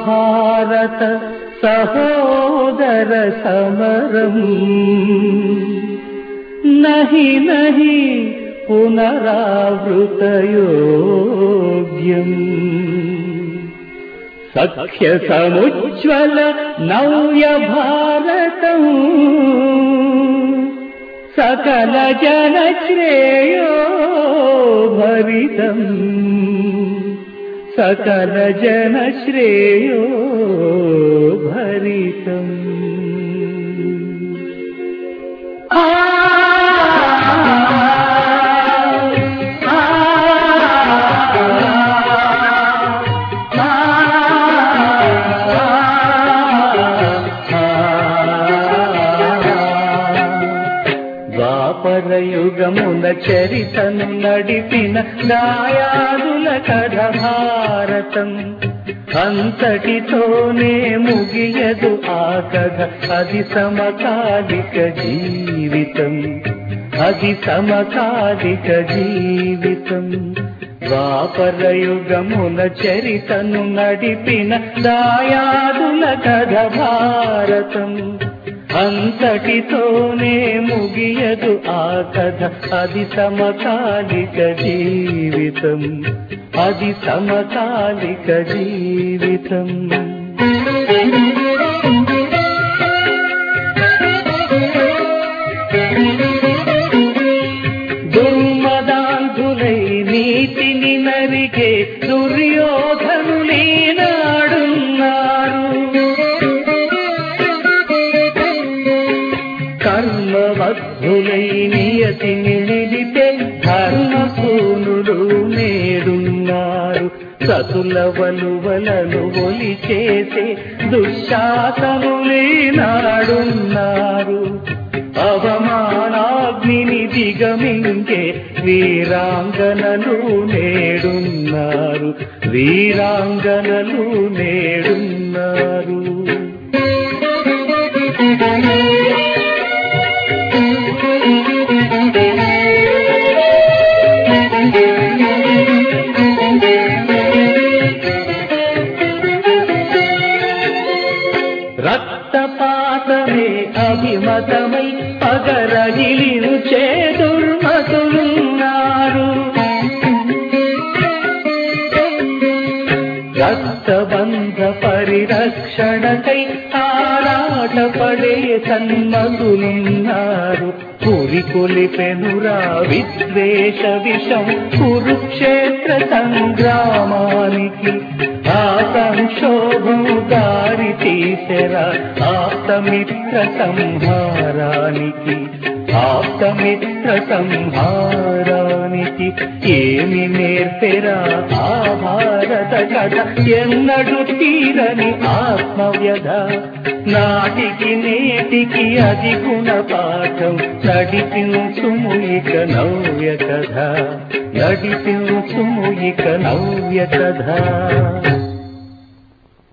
మహాభారత సహోదర సమరం నహి నహి పునరావృతయోగ్యం సఖ్య సముజ్వల నవ్య భారతం సకల జన శ్రేయో భరితం సకల జన శ్రేయో భరితం ఆ ద్వాపరయుగమున చరితను నడిపిన దాయాదుల కథ భారతం అంతటితోనే ముగియదు ఆ కథ అది సమకాలిక జీవితం అది సమకాలిక జీవితం ద్వాపరయుగమున చరితను నడిపిన దాయాదుల కథ భారతం అంతటితోనే ముగియదు ఆ కథ అది సమకాలిక జీవితం అది సమకాలిక జీవితం దుర్మదాంధులై నీతిని నరికే దుర్యోధనులీనాడున్నారు కర్మబద్ధులై నియతిని నిలిపే ధర్మసూనులు నేడున్నారు సతుల వలువలను ఒలి చేసే దుశ్శాసనులే నాడున్నారు అవమానాగ్నిని దిగమింగే వీరాంగనలు నేడున్నారు వీరాంగనలు నేడున్నారు రక్తపాతమే అభిమతమై పగరగిలిను చేదుర్మతులున్నారు రక్తబంధ పరిరక్షణకై ఆరాటపడే సన్మతులున్నారు పురి కొలిపెనురా విద్వేష విషం కురుక్షేత్ర సంగ్రామానికి ఆ సంక్షోభం దారి తీసెరా ఆప్తమిత్ర సంహారానికి ఆప్తమిత్ర సంహారానికి ఏమి నేర్పెరా ఆ భారత కథ ఎన్నడు తీరని ఆత్మవ్యధ నాటికి నేటికి అది గుణపాఠం నడిపించుము ఇక నవ్య కథ నడిపించుము ఇక నవ్య కథ